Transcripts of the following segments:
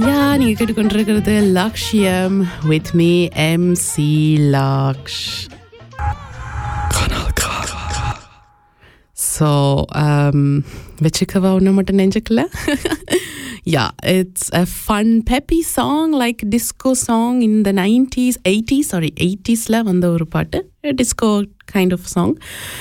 யா நீங்கள் கேட்டுக்கொண்டிருக்கிறது லக்ஷ்யம் வித் மீ எம் சி லாக்ஷ் ஸோ வச்சுக்கவா ஒன்று மட்டும் நெஞ்சுக்கல yeah it's a fun peppy song like disco song இந்த நைன்டீஸ் எயிட்டிஸ் சாரி எயிட்டிஸில் வந்த ஒரு பாட்டு டிஸ்கோ கைண்ட் ஆஃப் சாங்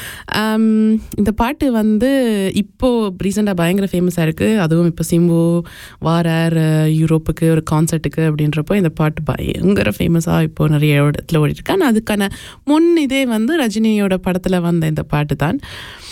இந்த பாட்டு வந்து இப்போது ரீசெண்டாக பயங்கர ஃபேமஸாக இருக்குது அதுவும் இப்போ சிம்பு வாரார் யூரோப்புக்கு ஒரு கான்சர்ட்டுக்கு அப்படின்றப்போ இந்த பாட்டு பயங்கர ஃபேமஸாக இப்போது நிறைய இடத்துல ஓடிட்டுருக்கு ஆனால் அதுக்கான முன் இதே வந்து ரஜினியோட படத்தில் வந்த இந்த பாட்டு தான்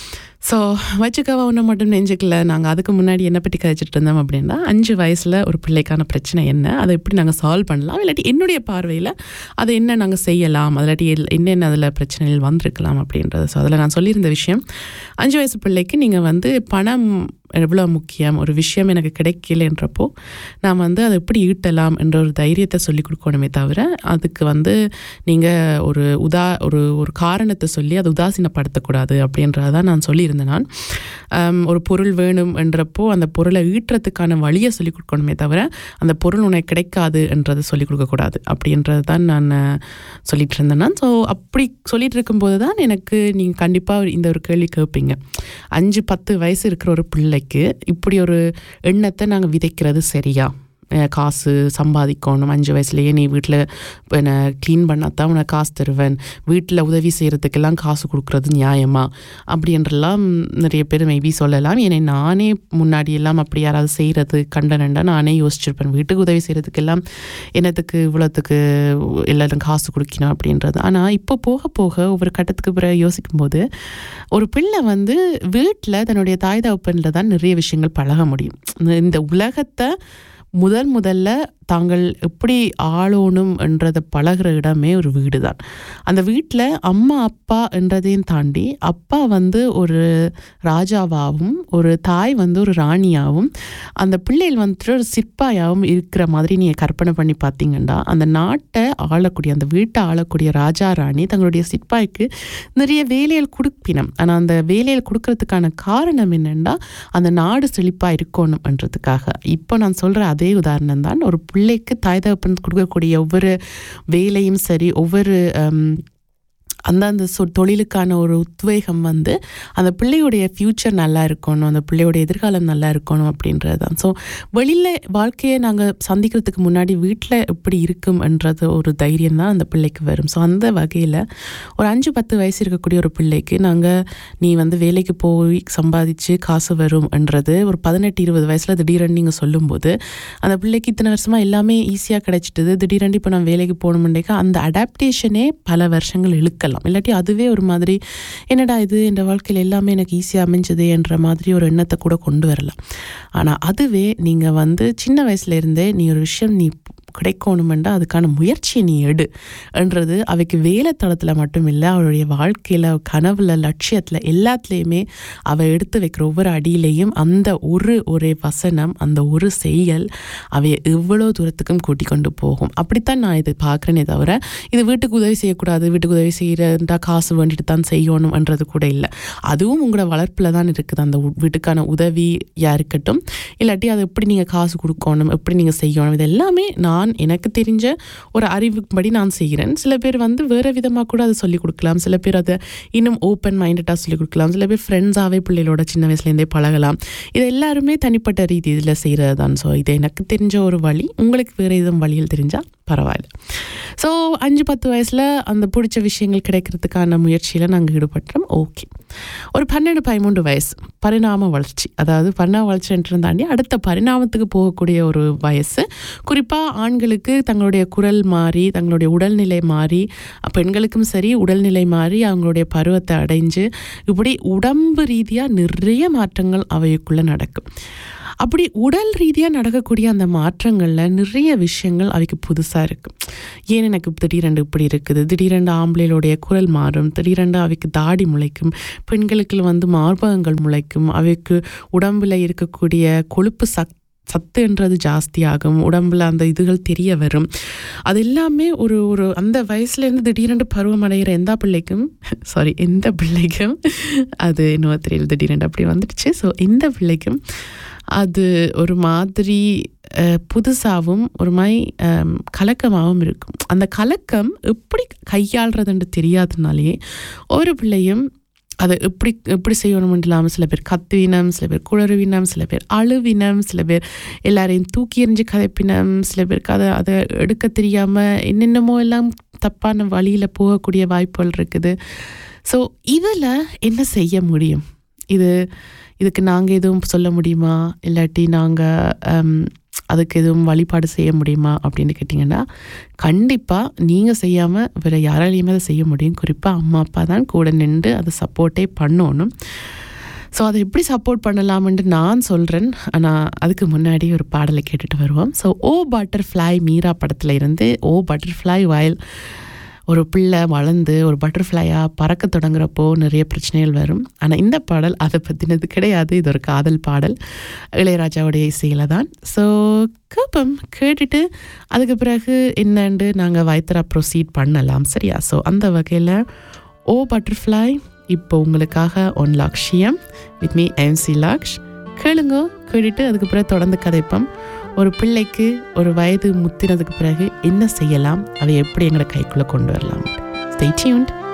ஸோ வச்சுக்கவா ஒன்று மட்டும் நெஞ்சுக்கல நாங்கள் அதுக்கு முன்னாடி என்ன பற்றி கதைச்சிட்டு இருந்தோம் அப்படின்னா அஞ்சு வயசில் ஒரு பிள்ளைக்கான பிரச்சனை என்ன அதை எப்படி நாங்கள் சால்வ் பண்ணலாம் இல்லாட்டி என்னுடைய பார்வையில் அதை என்ன நாங்கள் செய்யலாம் அதில்லாட்டி எல்- என்னென்ன அதில் பிரச்சனைகள் வந்திருக்கலாம் அப்படின்றது ஸோ அதில் நான் சொல்லியிருந்த விஷயம் அஞ்சு வயசு பிள்ளைக்கு நீங்கள் வந்து பணம் எவ்வளோ முக்கியம் ஒரு விஷயம் எனக்கு கிடைக்கலன்றப்போ நான் வந்து அதை எப்படி ஈட்டலாம் என்ற ஒரு தைரியத்தை சொல்லி கொடுக்கணுமே தவிர அதுக்கு வந்து நீங்கள் ஒரு உதா ஒரு ஒரு காரணத்தை சொல்லி அதை உதாசீனப்படுத்தக்கூடாது அப்படின்றத தான் நான் சொல்லியிருந்தேன் நான் ஆம், ஒரு பொருள் வேணும் என்றப்போ அந்த பொருளை ஈட்டுறதுக்கான வழியை சொல்லிக் கொடுக்கணுமே தவிர அந்த பொருள் உனக்கு கிடைக்காது என்றதை சொல்லிக் கொடுக்கக்கூடாது அப்படின்றது தான் நான் அஹ், சொல்லிட்டு இருந்தேன் நான் ஸோ அப்படி சொல்லிட்டு இருக்கும்போது தான் எனக்கு நீங்கள் கண்டிப்பாக இந்த ஒரு கேள்வி கேட்பீங்க அஞ்சு பத்து வயசு இருக்கிற ஒரு பிள்ளைக்கு இப்படி ஒரு எண்ணத்தை நாங்கள் விதைக்கிறது சரியா அஹ் காசு சம்பாதிக்கணும் அஞ்சு வயசுலேயே நீ வீட்டில் என்ன க்ளீன் பண்ணாதான் உனக்கு காசு தருவேன் வீட்டில் உதவி செய்கிறதுக்கெல்லாம் காசு கொடுக்குறது நியாயமா அப்படின்றலாம் நிறைய பேர் மேபி சொல்லலாம் ஏன்னா நானே முன்னாடி எல்லாம் அப்படி யாராவது செய்கிறது கண்டனண்டா நானே யோசிச்சிருப்பேன் வீட்டுக்கு உதவி செய்கிறதுக்கெல்லாம் என்னத்துக்கு இவ்வளோத்துக்கு எல்லாரும் காசு கொடுக்கணும் அப்படின்றது ஆனால் இப்போ போக போக ஒவ்வொரு கட்டத்துக்கு பிறகு யோசிக்கும்போது ஒரு பிள்ளை வந்து வீட்டில் தன்னுடைய தாய் தகப்பனில் தான் நிறைய விஷயங்கள் பழக முடியும் இந்த- இந்த உலகத்தை முதல் முதல்ல தாங்கள் எப்படி ஆளணும் என்றதை பழகுற இடமே ஒரு வீடு தான் அந்த வீட்டில் அம்மா அப்பா என்றதையும் தாண்டி அப்பா வந்து ஒரு ராஜாவாகவும் ஒரு தாய் வந்து ஒரு ராணியாகவும் அந்த பிள்ளைகள் வந்துட்டு ஒரு சிற்பாயாகவும் இருக்கிற மாதிரி நீங்கள் கற்பனை பண்ணி பார்த்தீங்கன்னா அந்த நாட்டை ஆளக்கூடிய அந்த வீட்டை ஆளக்கூடிய ராஜா ராணி தங்களுடைய சிற்பாய்க்கு நிறைய வேலைகள் கொடுப்பினம் ஆனால் அந்த வேலைகள் கொடுக்கறதுக்கான காரணம் என்னென்னா அந்த நாடு செழிப்பாக இருக்கணும்ன்றதுக்காக இப்போ நான் சொல்கிற அதே உதாரணம் தான் ஒரு பிள்ளைக்கு தாய் தகப்பன் கொடுக்கக்கூடிய ஒவ்வொரு வேலையும் சரி ஒவ்வொரு ஹம், அந்தந்த சொ தொழிலுக்கான ஒரு உத்வேகம் வந்து அந்த பிள்ளையுடைய ஃப்யூச்சர் நல்லா இருக்கணும் அந்த பிள்ளையோட எதிர்காலம் நல்லா இருக்கணும் அப்படின்றது தான் ஸோ வெளியில் வாழ்க்கையை நாங்கள் சந்திக்கிறதுக்கு முன்னாடி வீட்டில் எப்படி இருக்கும்ன்றது ஒரு தைரியம் தான் அந்த பிள்ளைக்கு வரும் ஸோ அந்த வகையில் ஒரு அஞ்சு பத்து வயசு இருக்கக்கூடிய ஒரு பிள்ளைக்கு நாங்கள் நீ வந்து வேலைக்கு போய் சம்பாதிச்சு காசு வரும்ன்றது ஒரு பதினெட்டு இருபது வயசில் திடீரென்னு நீங்கள் சொல்லும்போது அந்த பிள்ளைக்கு இத்தனை வருஷமாக எல்லாமே ஈஸியாக கிடைச்சிட்டது திடீரென்று இப்போ நான் வேலைக்கு போகணுமெண்டேக்கா அந்த அடாப்டேஷனே பல வருஷங்கள் இழுக்கலாம் இல்லாட்டி அதுவே ஒரு மாதிரி என்னடா இது என் வாழ்க்கையில் எல்லாமே எனக்கு ஈஸியாக அமைஞ்சது என்ற மாதிரி ஒரு எண்ணத்தை கூட கொண்டு வரலாம் ஆனால் அதுவே நீங்கள் வந்து சின்ன வயசுல இருந்தே நீ ஒரு விஷயம் நீ கிடைக்கணுமெண்டா அதுக்கான முயற்சியை நீ எடு என்றது அவைக்கு வேலை தளத்தில் மட்டும் இல்லை அவளுடைய வாழ்க்கையில் கனவுல லட்சியத்தில் எல்லாத்துலேயுமே அவள் எடுத்து வைக்கிற ஒவ்வொரு அடியிலையும் அந்த ஒரு ஒரே வசனம் அந்த ஒரு செயல் அவைய எவ்வளோ தூரத்துக்கும் கூட்டி கொண்டு போகும் அப்படித்தான் நான் இது பார்க்குறேனே தவிர இது வீட்டுக்கு உதவி செய்யக்கூடாது வீட்டுக்கு உதவி செய்கிறதா காசு வேண்டிட்டு தான் செய்யணும்ன்றது கூட இல்லை அதுவும் உங்களோட வளர்ப்பில் தான் இருக்குது அந்த உ- வீட்டுக்கான உதவியாக இருக்கட்டும் இல்லாட்டி அது எப்படி நீங்கள் காசு கொடுக்கணும் எப்படி நீங்கள் செய்யணும் இது எல்லாமே நான் எனக்கு தெரிஞ்ச ஒரு அறிவுப்படி நான் செய்கிறேன் சில பேர் வந்து வேறு விதமாக கூட அதை சொல்லிக் கொடுக்கலாம் சில பேர் அதை இன்னும் ஓப்பன் மைண்டடாக சொல்லிக் கொடுக்கலாம் சில பேர் ஃப்ரெண்ட்ஸாகவே பிள்ளைகளோட சின்ன வயசுலேருந்தே பழகலாம் இது எல்லாருமே தனிப்பட்ட ரீதியில் செய்கிறது தான் ஸோ இது எனக்கு தெரிஞ்ச ஒரு வழி உங்களுக்கு வேறு எதுவும் வழியில் தெரிஞ்சால் பரவாயில்ல ஸோ அஞ்சு பத்து வயசில் அந்த பிடிச்ச விஷயங்கள் கிடைக்கிறதுக்கான முயற்சியில் நாங்கள் ஈடுபட்டோம் ஓகே ஒரு பன்னெண்டு பதிமூன்று வயசு பரிணாம வளர்ச்சி அதாவது பரிணாம வளர்ச்சின்றது தாண்டி அடுத்த பரிணாமத்துக்கு போகக்கூடிய ஒரு வயசு குறிப்பாக ஆண்களுக்கு தங்களுடைய குரல் மாறி தங்களுடைய உடல்நிலை மாறி பெண்களுக்கும் சரி உடல்நிலை மாறி அவங்களுடைய பருவத்தை அடைஞ்சு இப்படி உடம்பு ரீதியாக நிறைய மாற்றங்கள் அவைக்குள்ளே நடக்கும் அப்படி உடல் ரீதியாக நடக்கக்கூடிய அந்த மாற்றங்களில் நிறைய விஷயங்கள் அவைக்கு புதுசாக இருக்குது ஏன் எனக்கு திடீரெண்டு இப்படி இருக்குது திடீரெண்டு ஆம்பளைகளுடைய குரல் மாறும் திடீரெண்டு அவைக்கு தாடி முளைக்கும் பெண்களுக்கு வந்து மார்பகங்கள் முளைக்கும் அவைக்கு உடம்புல இருக்கக்கூடிய கொழுப்பு சக் சத்துன்றது ஜாஸ்தியாகும் உடம்புல அந்த இதுகள் தெரிய வரும் அது எல்லாமே ஒரு ஒரு அந்த வயசுலேருந்து திடீரென்று பருவம் அடைகிற எந்த பிள்ளைக்கும் சாரி எந்த பிள்ளைக்கும் அது இன்னும் தெரியல திடீரென்று அப்படி வந்துடுச்சு ஸோ எந்த பிள்ளைக்கும் அது ஒரு மாதிரி புதுசாகவும் ஒரு மாதிரி அம், கலக்கமாகவும் இருக்கும் அந்த கலக்கம் எப்படி கையாளுறதுன்னு தெரியாதனாலே ஒரு பிள்ளையும் அதை எப்படி எப்படி செய்யணும்னு இல்லாமல் சில பேர் கத்துவினம் சில பேர் குளறுவினம் சில பேர் அழுவினம் சில பேர் எல்லாரையும் தூக்கி எறிஞ்சு கதைப்பினம் சில பேருக்கு அதை அதை எடுக்க தெரியாமல் என்னென்னமோ எல்லாம் தப்பான வழியில் போகக்கூடிய வாய்ப்புகள் இருக்குது ஸோ இதில் என்ன செய்ய முடியும் இது இதுக்கு நாங்கள் எதுவும் சொல்ல முடியுமா இல்லாட்டி நாங்கள் அதுக்கு எதுவும் வழிபாடு செய்ய முடியுமா அப்படின்னு கேட்டிங்கன்னா கண்டிப்பாக நீங்கள் செய்யாமல் வேறு யாராலையுமே அதை செய்ய முடியும் குறிப்பாக அம்மா அப்பா தான் கூட நின்று அதை சப்போர்ட்டே பண்ணணும் ஸோ அதை எப்படி சப்போர்ட் பண்ணலாம்னு நான் சொல்கிறேன் ஆனால் அதுக்கு முன்னாடி ஒரு பாடலை கேட்டுட்டு வருவோம் ஸோ ஓ பட்டர்ஃப்ளை மீரா படத்தில் இருந்து ஓ பட்டர்ஃப்ளை வயல் ஒரு பிள்ளை வளர்ந்து ஒரு பட்டர்ஃப்ளையாக பறக்க தொடங்குறப்போ நிறைய பிரச்சனைகள் வரும் ஆனால் இந்த பாடல் அதை பற்றினது கிடையாது இது ஒரு காதல் பாடல் இளையராஜாவுடைய இசையில் தான் ஸோ கேட்போம் கேட்டுட்டு அதுக்கு பிறகு என்னண்டு நாங்கள் வயத்தரா ப்ரொசீட் பண்ணலாம் சரியா ஸோ அந்த வகையில் ஓ பட்டர்ஃப்ளை இப்போ உங்களுக்காக one Lakshyam with me MC Laksh கேளுங்க கேட்டுட்டு அதுக்கு பிறகு தொடர்ந்து கதைப்போம் ஒரு பிள்ளைக்கு ஒரு வயது முத்தினதுக்கு பிறகு என்ன செய்யலாம் அதை எப்படி எங்களை கைக்குள்ளே கொண்டு வரலாம் ஸ்டே டியூன்ட்